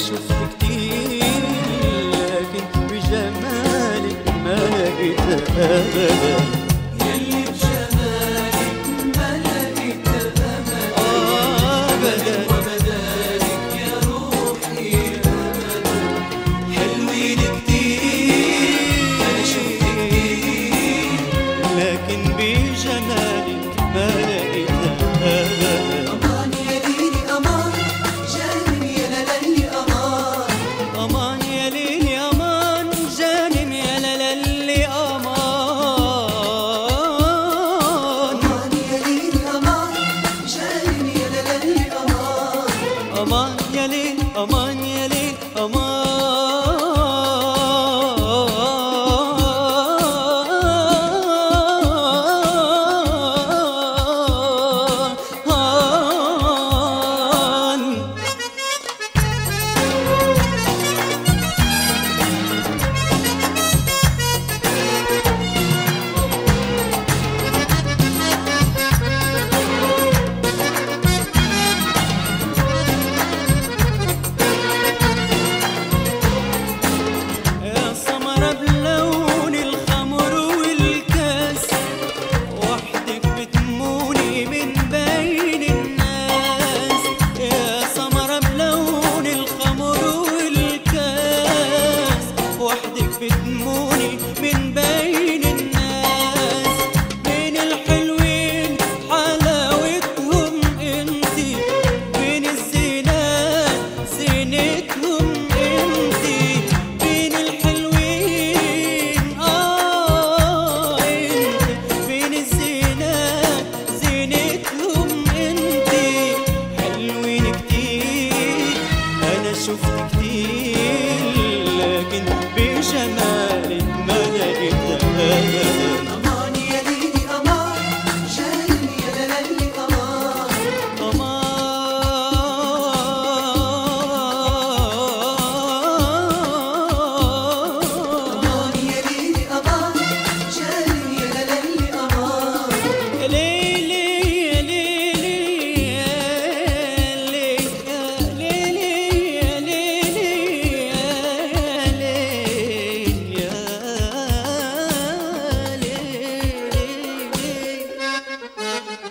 شفت كتير لكن بجمالك ما لقيت أبدا يلي بجمالك ما لقيت أمل أبدا وبدالك يا روحي أبدا حلوين كتير أنا شفت كتير لكن بجمالك ما لقيت أبدا أمان يا ليلي أمان جانب يا لالي أمان أمان يا ليلي أمان جانم يا لالي أمان أمان يا ليلي أمان جانب يا لالي أمان أمان يا ليل أمان يا ليل أمان يا سمرة بلون الخمر والكاس وحدك بتموني من بين الناس يا سمرة بلون الخمر والكاس وحدك بتموني من بين الناس بين الحلوين حلاوتهم انتي بين الزينات زينتهم انتي بين الحلوين اه انتي بين الزينات زينتهم انتي حلوين كتير انا شفت كتير لكن بجمالك ما لقيت ابدا أمان يا ليلي أمان جانب يا لالي أمان أمان أمان يا ليلي أمان جانب يا لالي أمان يا ليلي يا ليلي يا ليلي يا ليلي يا ليلي يا ليلي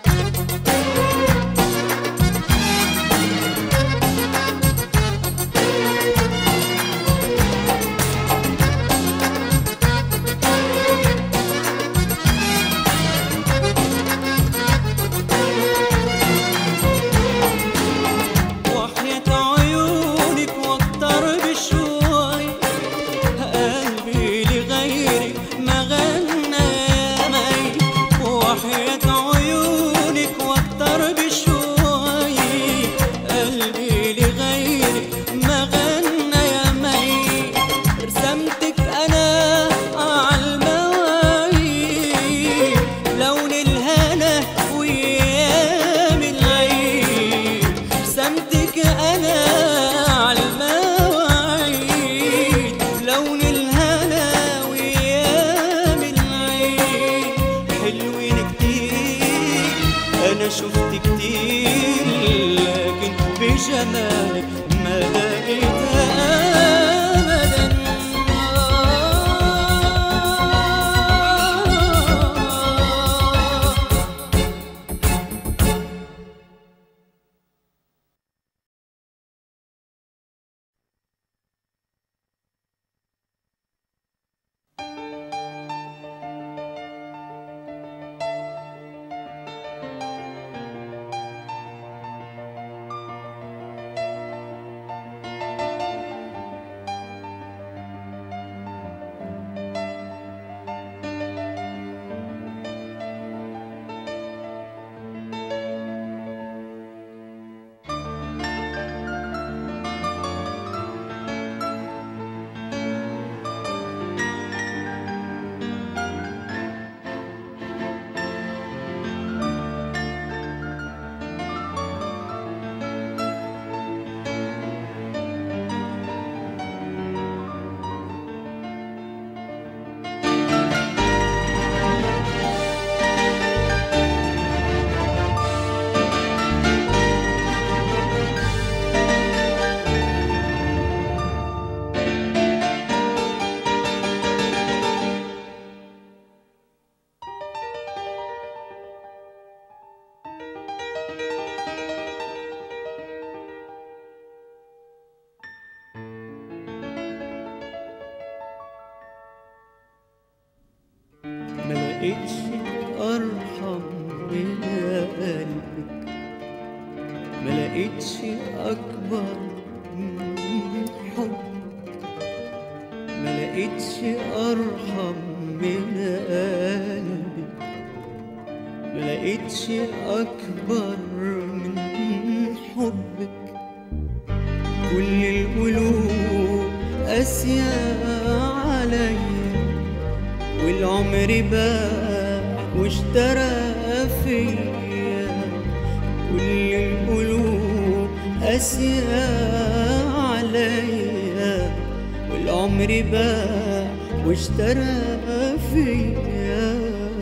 وحياة عيونك واكتر بشوي قلبي لغيرك ما غنى يا مي وحياة عيونك واكتر بشوي قلبي لغيرك ما غنى يا مي رسمتك انا عالمواعيد لون الهنا وايام العيد رسمتك انا عالمواعيد لون الهنا وايام العيد حلوين كتير انا شفت كتير لكن بجمالك ما لقيتها ابدا لقيتش أرحم من قلبك ما لقيتش أكبر من حبك ما لقيتش أرحم من قلبك ما لقيتش أكبر من حبك كل القلوب قاسية عليا والعمر باع واشترى فيا كل القلوب قاسية عليا والعمر باع واشترى فيا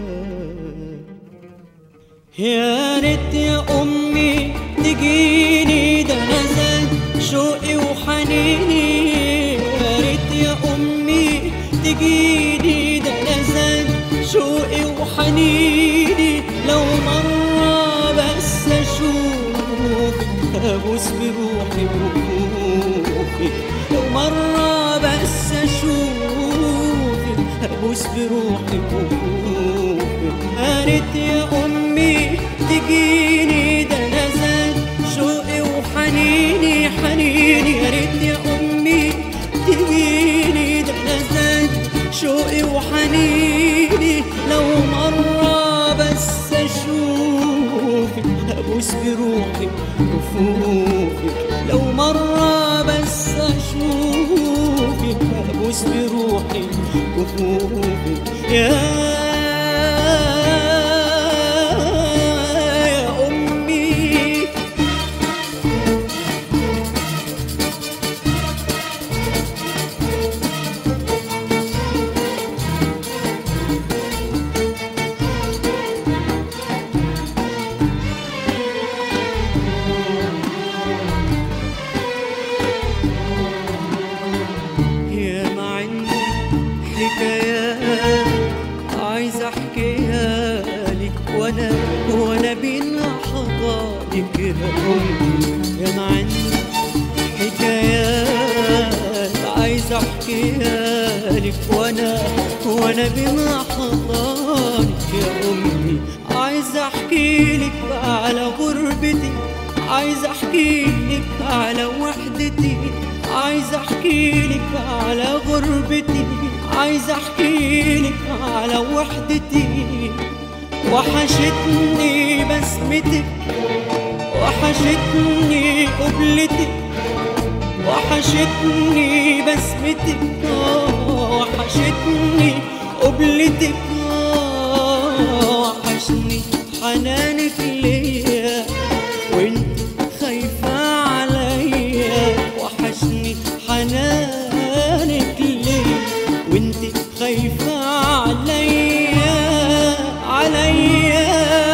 يا ريت يا امي تجيني ده انا زاد شوقي وحنيني يا ريت يا امي تجيني ده انا زاد شوقي وحنيني لو مره بس اشوفك ابوس بروحي بروحك لو مره بس اشوفك ابوس بروحي بروحك يا ريت يا امي تجيني ده انا زاد شوقي وحنيني حنيني يا ريت يا امي تجيني ده انا زاد شوقي وحنيني لو مره بس اشوفك ابوس بروحي كفوفك لو مره بس اشوفك ابوس بروحي كفوفك يا يا امي يا ما عندي حكايات عايز احكيها لك وانا وانا بين حضانك يا امي يا ما عندي حكايات عايز احكيها لك وانا وانا بين حضانك يا امي عايز احكي لك على غربتي عايز احكي لك على وحدتي عايز احكي لك على غربتي عايز احكي لك على وحدتي وحشتني بسمتك وحشتني قبلتك وحشتني بسمتك آه، وحشتني قبلتك آه، وحشني حنانك ليا وانت خايفة عليا وحشني حنانك ليا وانت خايفة عليا عليا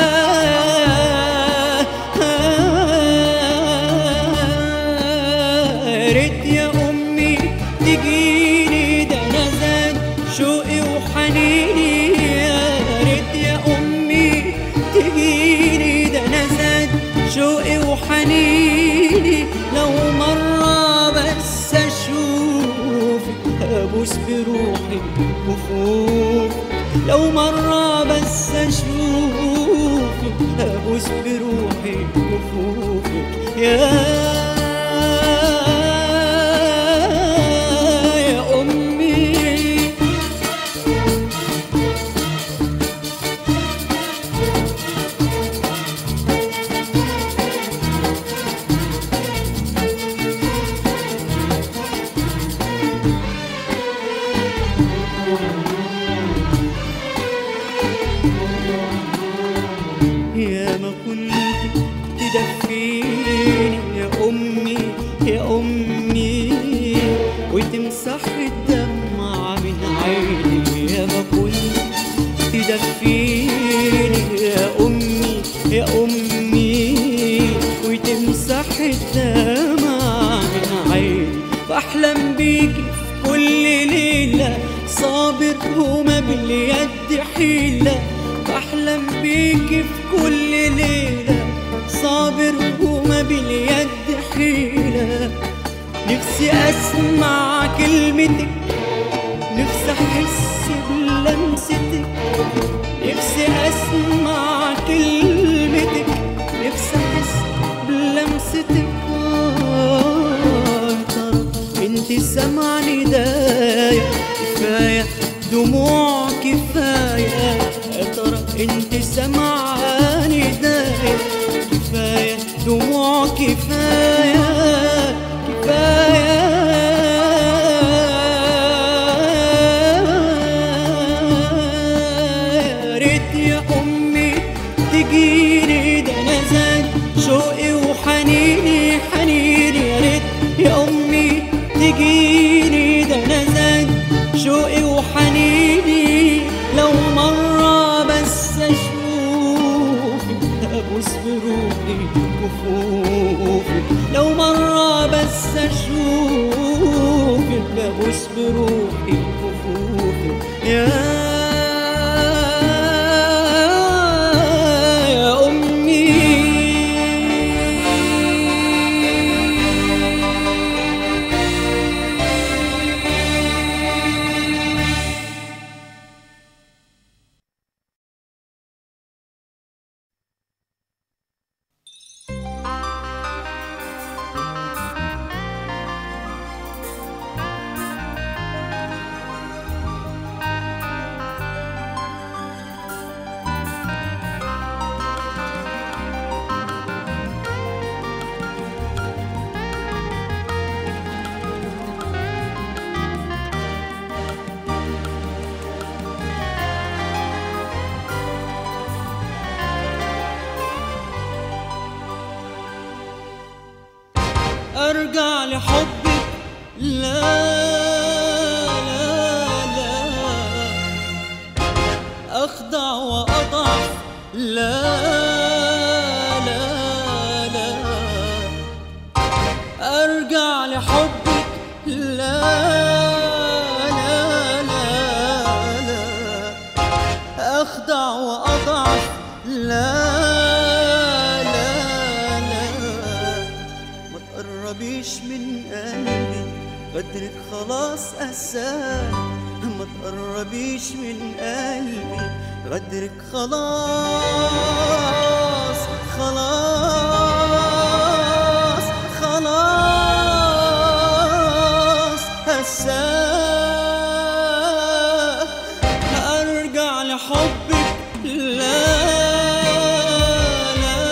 يا ريت يا امي تجيني ده انا زاد شوقي وحنيني يا ريت يا امي تجيني ده انا زاد شوقي وحنيني لو مرة بس اشوفك ابوس بروحي كفوف لو مرة بس اشوفك ابوس بروحي كفوفك يا يا امي يا ما كنت تدفيني يا أمي يا أمي وتمسح الدمع من عيني يا ما كنت تدفيني يا أمي يا أمي وتمسح الدمع من عيني بحلم بيكي في كل ليلة صابر وما باليد حيلة بحلم بيكي في كل ليلة صابر وما باليد حيلة نفسي أسمع كلمتك نفسي أحس بلمستك لمستك نفسي اسمع كلمتك نفسي احس بلمستك آه، يا ترى انت سامعة ندايا كفاية دموع كفاية يا ترى انت سامعة ندايا كفاية دموع كفاية كفاية يا ريت يا أمي تجيني ده أنا زاد شوقي وحنيني حنيني يا ريت يا أمي تجيني ده أنا زاد شوقي وحنيني لو مرة بس أشوفك أبوس بروحي كفوفي لو مرة بس أشوفك أبوس بروحي كفوفي يا يا أمي ارجع لحبك لا لا لا اخضع واضعف لا لا لا ارجع لحبك لا لا لا لا اخضع واضعف لا لا لا ما تقربيش من قلبي قدرك خلاص أساه ما تقربيش من قلبي غدرك خلاص خلاص خلاص هساه أرجع لحبك لا لا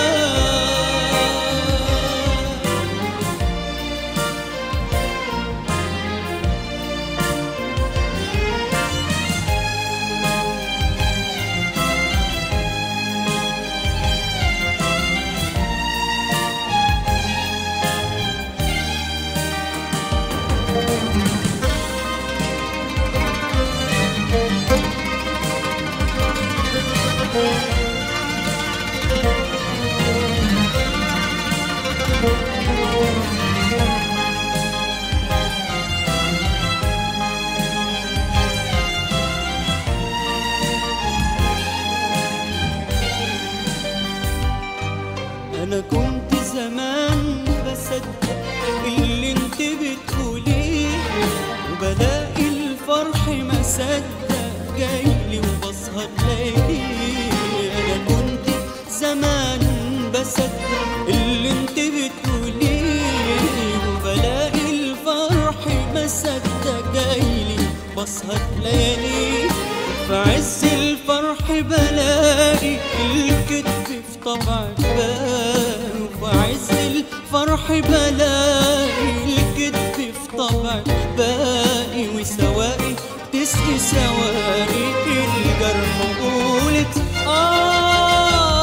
انا كنت زمان بصدق اللي انت بتقوليه وبلاقي الفرح ما صدق جايلي وبسهر لياليه انا كنت زمان بصدق اللي انت بتقوليه وبلاقي الفرح ما صدق جايلي بسهر لياليه في عز الفرح بلاقي الكتف في طبعك بان وفي عز الفرح بلاقي الكتف في طبعك باقي وسواقي تسقي سواقي الجرح قولت آه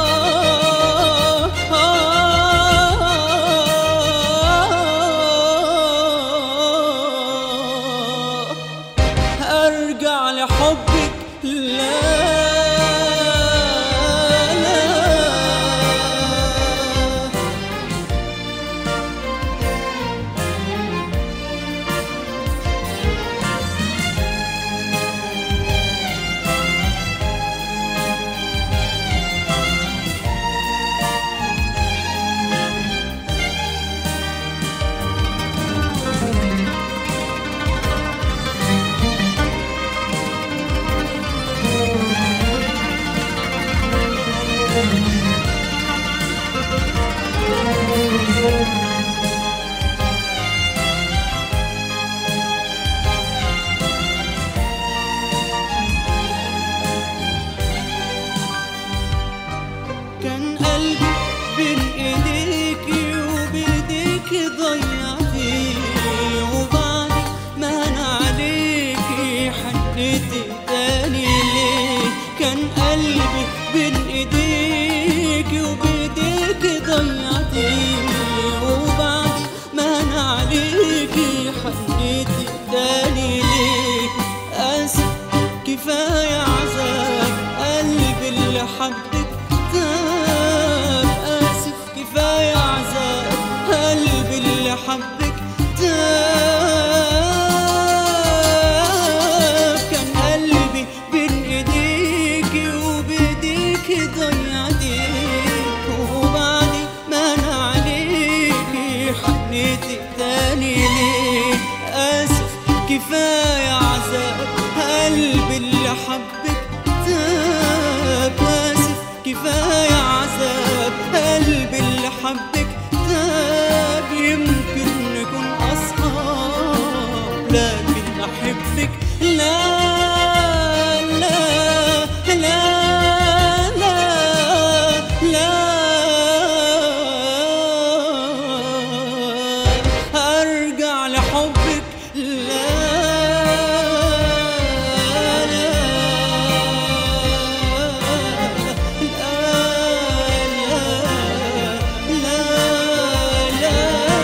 آه ارجع لحبك لا لا كفاية عذاب قلبي اللي حبك تاب آسف كفاية عذاب قلبي اللي حبك تاب يمكن نكون أصحاب لكن أحبك لا لا لا لا لا أرجع لحبك لا لا لا لا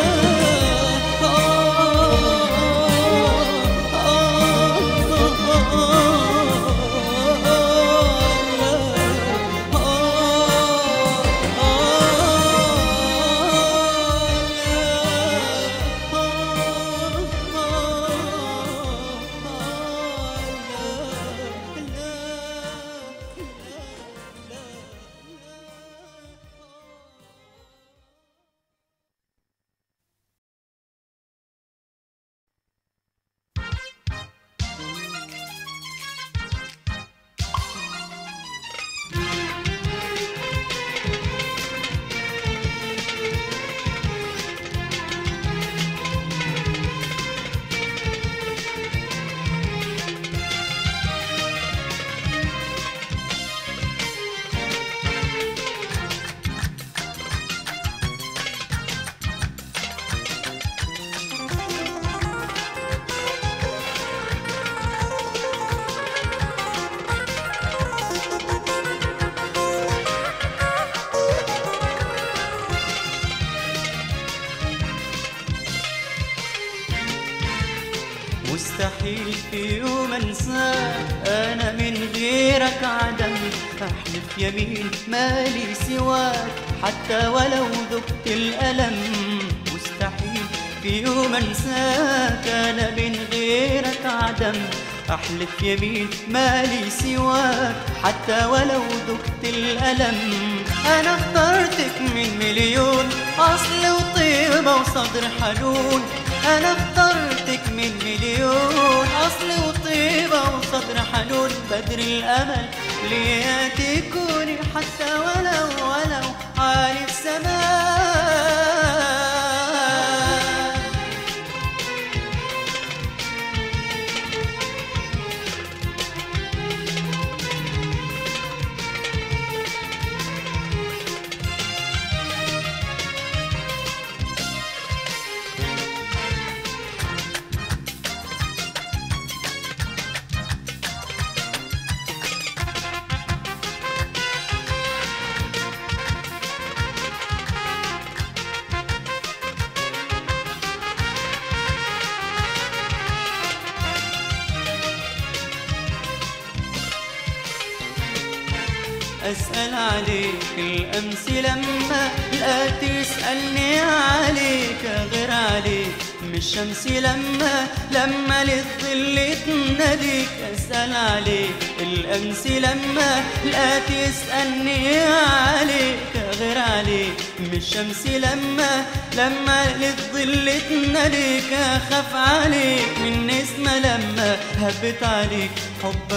مستحيل في يوم انساك انا من غيرك عدم احلف يمين مالي سواك حتى ولو ذقت الالم مستحيل في يوم انساك انا من غيرك عدم احلف يمين مالي سواك حتى ولو ذقت الالم انا اخترتك من مليون اصل وطيبه وصدر حنون انا اخترتك من مليون اصل وطيبه وصدر حنون بدر الامل ليا تكوني حتى ولو ولو عالي السماء أسأل عليك الأمس لما لا تسألني عليك غير عليك من الشمس لما لما للظل تناديك أسأل عليك الأمس لما لا تسألني عليك غير عليك من الشمس لما لما للظل تناديك أخاف عليك من نسمة لما هبت عليك حبك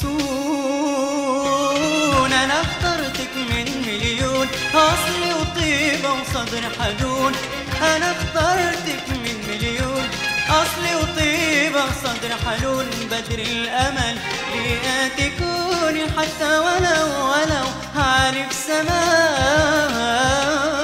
أصون أنا اخترتك من مليون أصلي وطيبة وصدر حنون أنا اخترتك من مليون أصلي وطيبة وصدر حنون بدر الأمل ليا تكوني حتى ولو ولو عارف سماء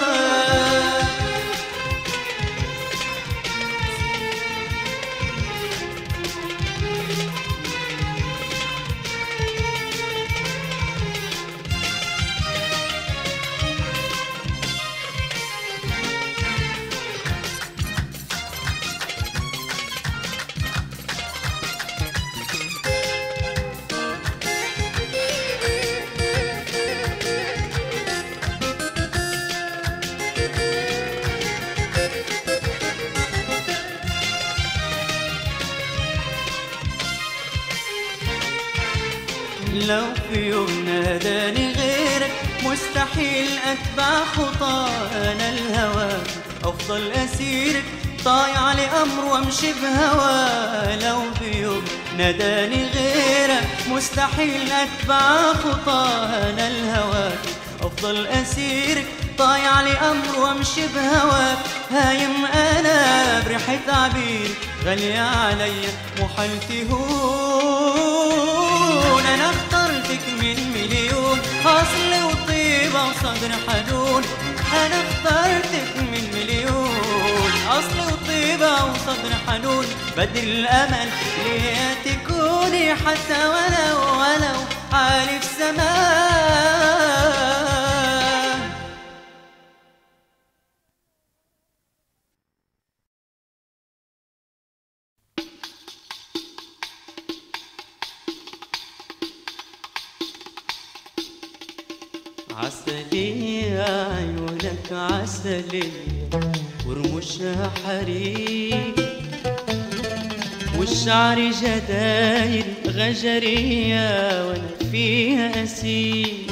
لو في يوم ناداني غيرك مستحيل اتبع خطى انا الهوى افضل اسيرك طايع لأمر وامشي بهوى لو بيوم ناداني غيرك مستحيل أتبع خطاها أنا الهواك أفضل أسيرك طايع لأمر وامشي بهواك هايم أنا بريحة عبير غالية عليا محال تهون أنا اخترتك من مليون أصل وطيبة وصدر حنون أنا اخترتك من مليون أصل وطيبة وصدر حنون بدل الأمل ليه تكوني حتى ولو ولو عالي في سماء عسلية عيونك عسلية ورموشها حرير والشعر جدايل غجرية وانا فيها أسير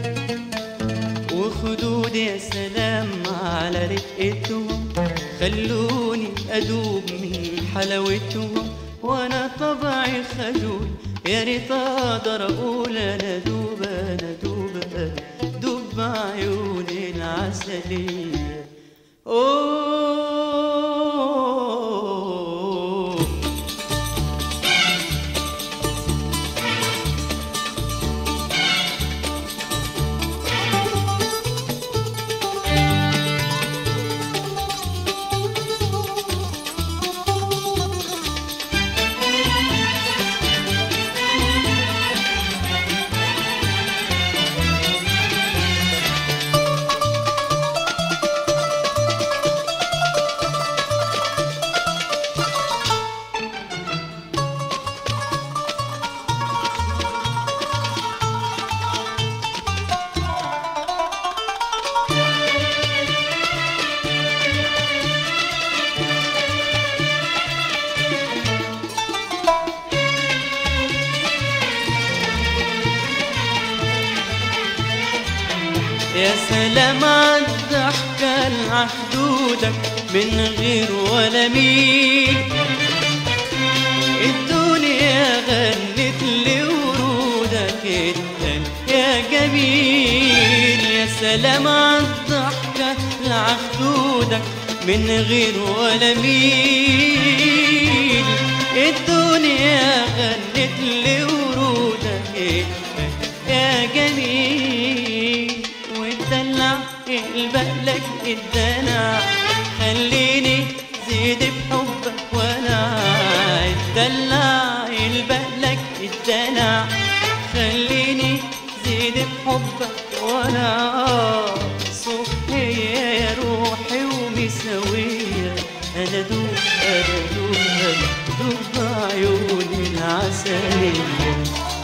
وخدود يا سلام على رقتهم خلوني أدوب من حلاوتهم وانا طبعي خجول يا ريت اقدر اقول انا دوب انا دوب أنا دوب بعيوني العسلية أوه يا سلام عالضحكة لحدودك من غير ولا ميل الدنيا غنت لي ورودك التاني يا جميل يا سلام عالضحكة لحدودك من غير ولا ميل الدنيا غنت لي ورودك التاني يا جميل والدلع البقلك الدلع خليني زيد بحبك وانا الدلع البقلك الدلع خليني زيد بحبك وانا صبحية يا روحي ومساوية انا دوب انا دوب أنا دوب بعيوني العسلية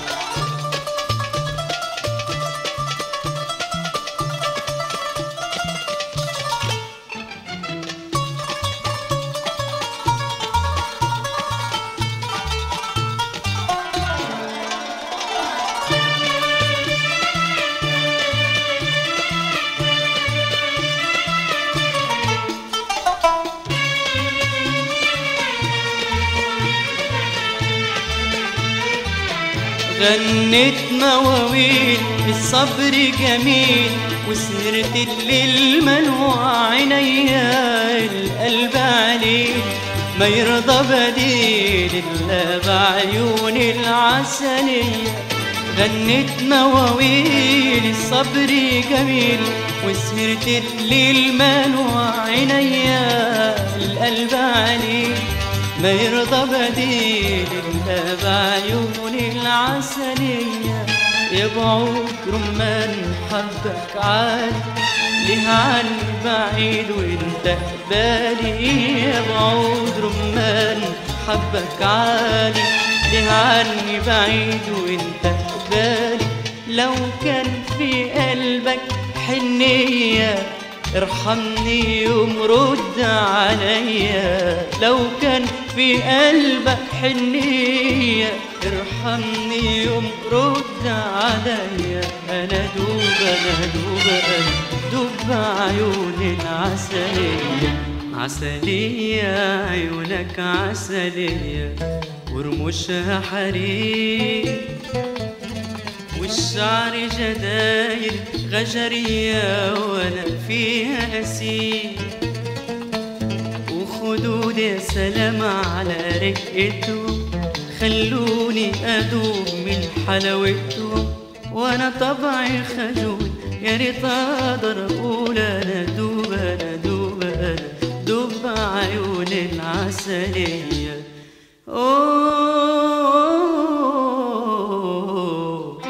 غنت مواويل الصبر جميل وسهرت الليل منوع عينيا القلب عليل ما يرضى بديل الا بعيون العسلية غنت مواويل الصبر جميل وسهرت الليل منوع عينيا القلب عليل ما يرضى بديل الا بعيون العسلية يبعود رمان حبك عالي ليه عني بعيد وانت قبالي يبعود رمان حبك عالي ليه عني بعيد وانت قبالي لو كان في قلبك حنية ارحمني يوم رد عليا لو كان في قلبك حنية ارحمني يوم رد عليا انا دوب انا دوب انا دوب عيون العسلية عسلية عيونك عسلية ورموشها حرير والشعر جدايل غجرية وانا فيها اسير وخدود يا سلام على رقته خلوني ادوب من حلاوته وانا طبعي خجول يا ريت اقدر اقول انا دوب انا دوب انا دوب عيون العسلية أوه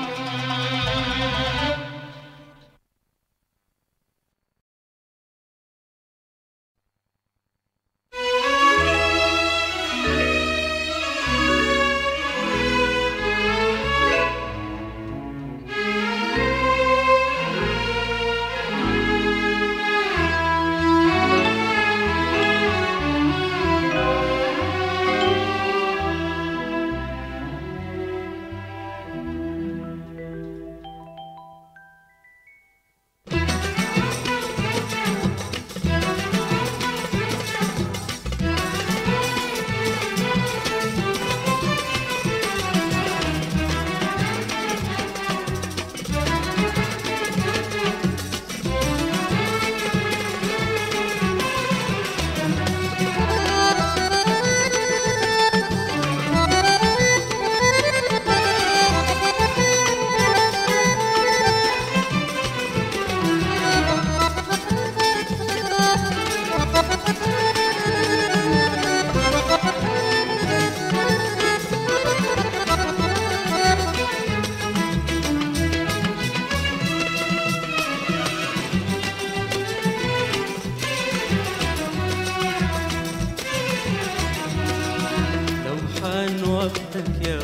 لو حان وقتك يا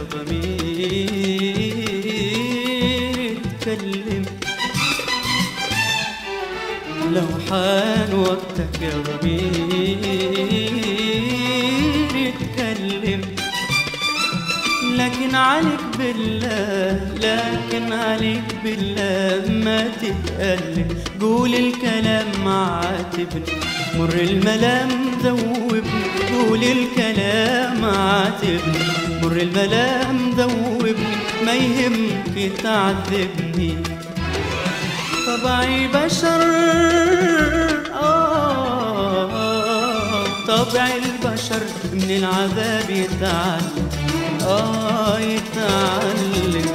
ضمير اتكلم لو حان وقتك يا ضمير اتكلم لكن عليك بالله لكن عليك بالله ما تتألم قول الكلام معاتبني مر الملام ذوبني قول الكلام عاتبني مر الملام ذوبني ما يهمك تعذبني طبعي بشر آه طبع البشر من العذاب يتعلم آه يتعلم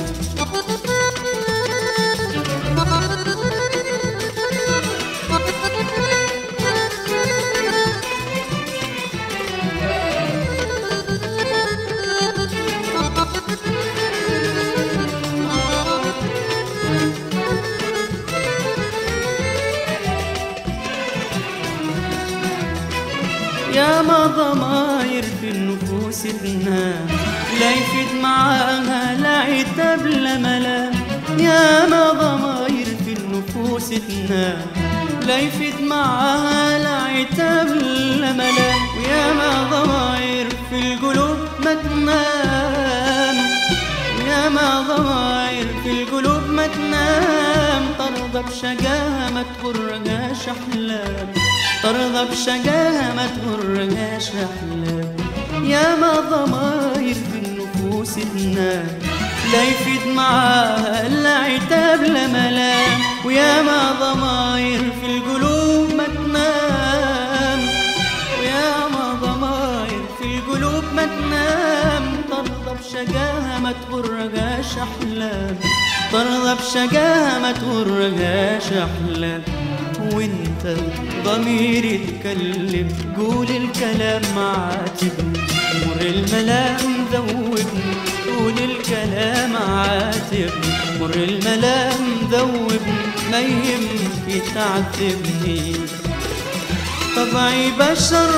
يا ما ضماير في النفوس تنام لا يفيد معاها لا عتاب لا ملام يا ما ضماير في النفوس تنام لا يفيد معاها لا عتاب لا ملام ويا ما ضماير في القلوب ما تنام يا ما ضماير في القلوب ما تنام ترضى بشقاها ما تغرقاش احلام ترضى بشقاها ما تغرقاش احلام يا ما ضماير في النفوس تنام لا يفيد معاها لا عتاب لا ملام ويا ما ضماير في القلوب ما تنام ويا ما ضماير في القلوب ما تنام ترضى بشقاها ما تغرقاش احلام ترضى بشقاها ما تغرقاش احلام وانت ضمير يتكلم قول الكلام عاتبني مر الملام ذوبني قول الكلام عاتبني مر الملام ذوبني ما يهمك تعذبني طبعي بشر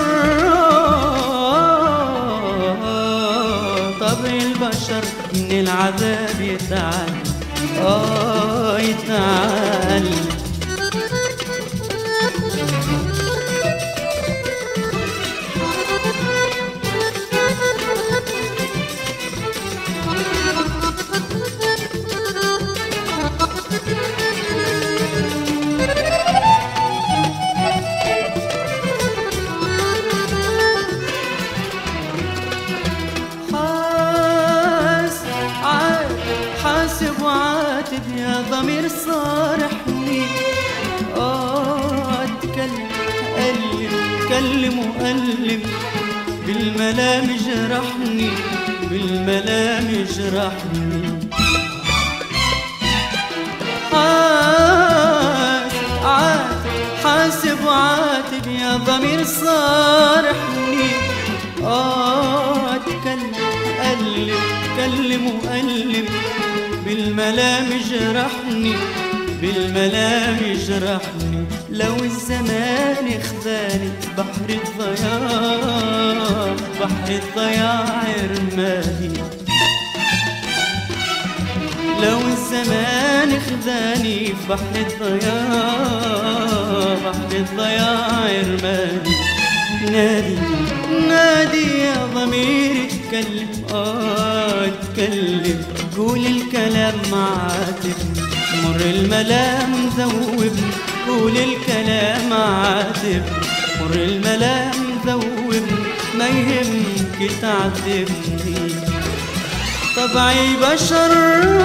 طبع البشر من العذاب يتعلم آه يتعلم ضمير صارحني آه اتكلم ألم كلم وألم بالملام جرحني بالملام جرحني حاسب عاتب حاسب وعاتب يا ضمير صارحني آه اتكلم ألم كلم وألم بالملام جرحني بالملام جرحني لو الزمان خذاني بحر الضياع بحر الضياع رماني لو الزمان خذاني في بحر الضياع بحر الضياع رماني نادي نادي يا ضميري اتكلم اه اتكلم قول الكلام معاتب مر الملام ذوبني قول الكلام عاتب مر الملام ذوبني ما يهمك تعذبني طبعي بشر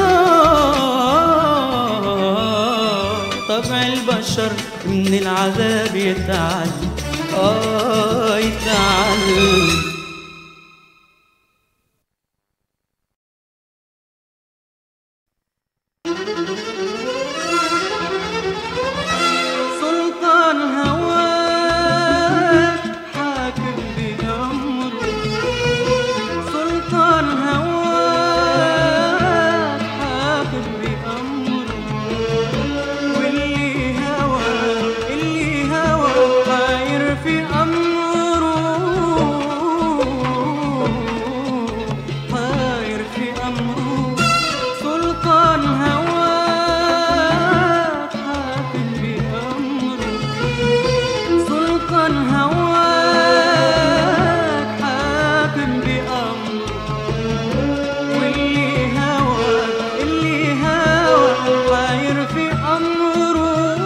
طبع البشر من العذاب يتعلم آه يتعلم سلطان هواك حاكم بأمره سلطان هواك حاكم بأمره واللي هوى اللي هوى طاير في أمره طاير في أمره سلطان هواك حاكم بأمره سلطان هواك حاكم بأمره واللي هوى اللي هوى طاير في أمره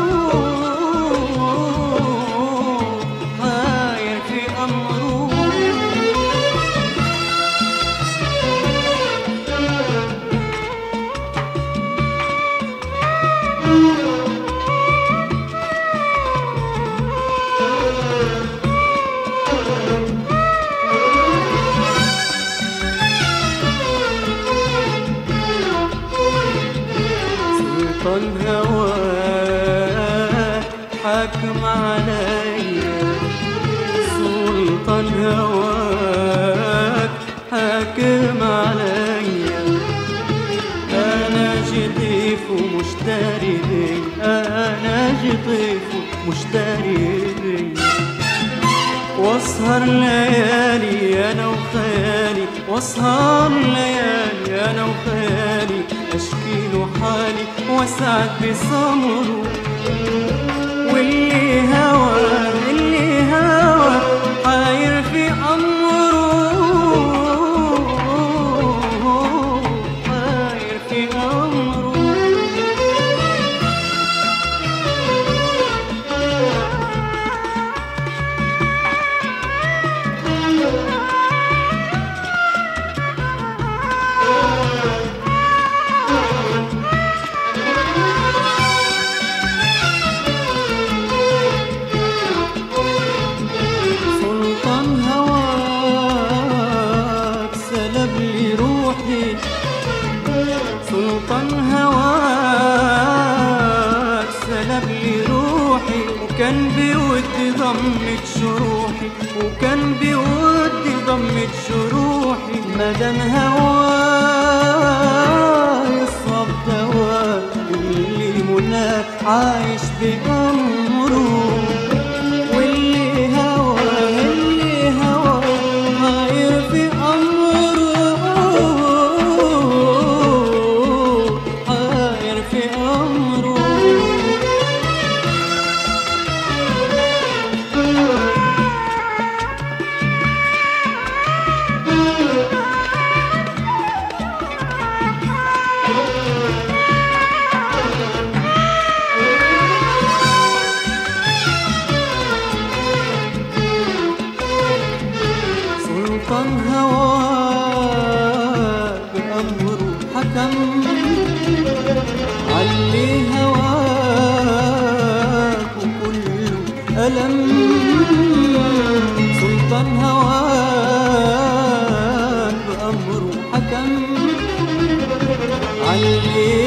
طاير في أمره سلطان هواك حاكم عليا سلطان هواك حاكم عليا انا جضيف ومشتري بي انا جضيف ومشتري بي واسهر ليالي انا وخيالي واسهر ليالي انا وخيالي اشكي له حالي واسعد بصمره واللي هوى اللي هوى حاير في امره حاير في امره سلطان هواك سلب لي روحي سلطان هواك سلب لي روحي وكان بودي ضمك شروحي وكان بودي ضمك شروحي مدام هواي يصاب دواء اللي مناك عايش بأمره واللي هوى اللي هوى طاير في أمره طاير في أمره عالمين